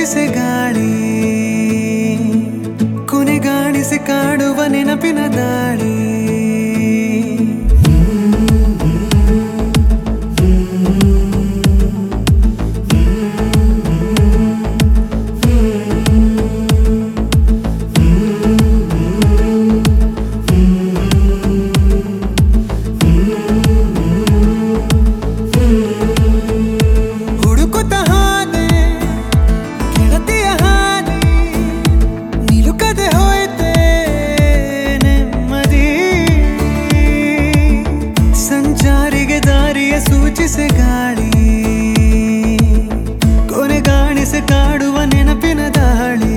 ಸೂಚಿಸೆ ಗಾಳಿ ಕೊನೆಗಾಣಿಸಿ ಕಾಡುವ ನೆನಪಿನ ದಾಳಿ ಹುಡುಕುತ್ತ ಹಾದೆ ಗೆಳತಿಯ ಹಾದಿ ನಿಲುಕದೆ ಹೋಯ್ತೆ ನೆಮ್ಮದಿ ಸಂಚಾರಿಗೆ ದಾರಿಯ ಸೂಚಿಸೆ ಗಾಳಿ ಕೊನೆಗಾಣಿಸಿ ಕಾಡುವ ನೆನಪಿನ ದಾಳಿ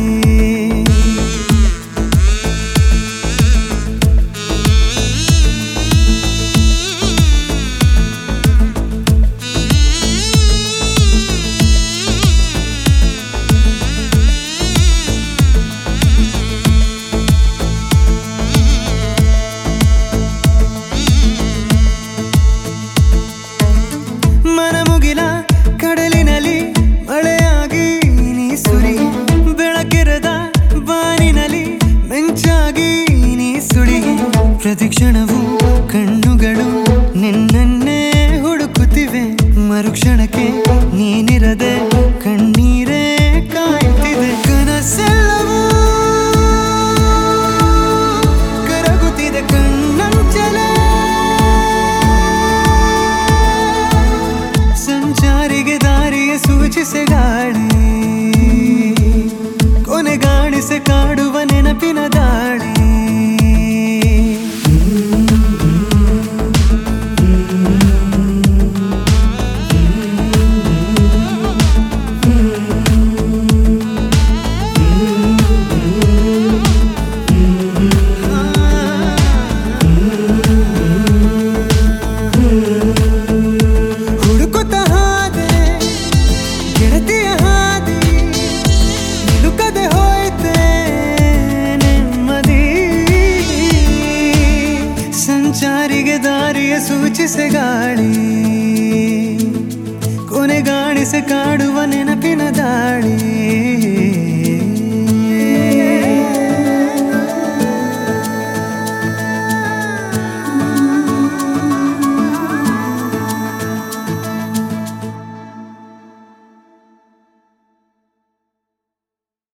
ಮನಮುಗಿಲ ಕಡಲಿನಲ್ಲಿ ಮಳೆಯಾಗಿ ನೀ ಸುರಿ ಬೆಳಕಿರದ ಬಾನಿನಲ್ಲಿ ಮೆಂಚಾಗಿ ನೀ ಸುಳಿ ಪ್ರತಿಕ್ಷಣವು ಕಣ್ಣುಗಳು ನಿನ್ನನ್ನೇ ಹುಡುಕುತ್ತಿವೆ ಮರುಕ್ಷಣಕ್ಕೆ ನೀನಿರದೆ ಕಣ್ಣೀರೇ ಕಾಯುತ್ತಿದೆ ಕನಸೆಲ್ಲವೂ ಕರಗುತ್ತಿದೆ ಕಣ್ಣಂಚಲೇ ಸಂಚಾರಿಗೆ ದಾರಿಯ ಸೂಚಿಸೆ ಗಾಳಿ ಕೊನೆಗಾಣಿಸೆ ಕಾಡುವ ನೆನಪಿನ ದಾಳಿ ಹುಡುಕುತ್ತ ಹಾದೆ ಗೆಳತಿಯ ಹಾದಿ ನಿಲುಕದೆ ಹೋಯ್ತೆ ನೆಮ್ಮದಿ ಸಂಚಾರಿಗೆ ದಾರಿಯ ಸೂಚಿಸೆ ಗಾಳಿ ಕೊನೆಗಾಣಿಸೆ ಕಾಡುವ ನೆನಪಿನ ದಾಳಿ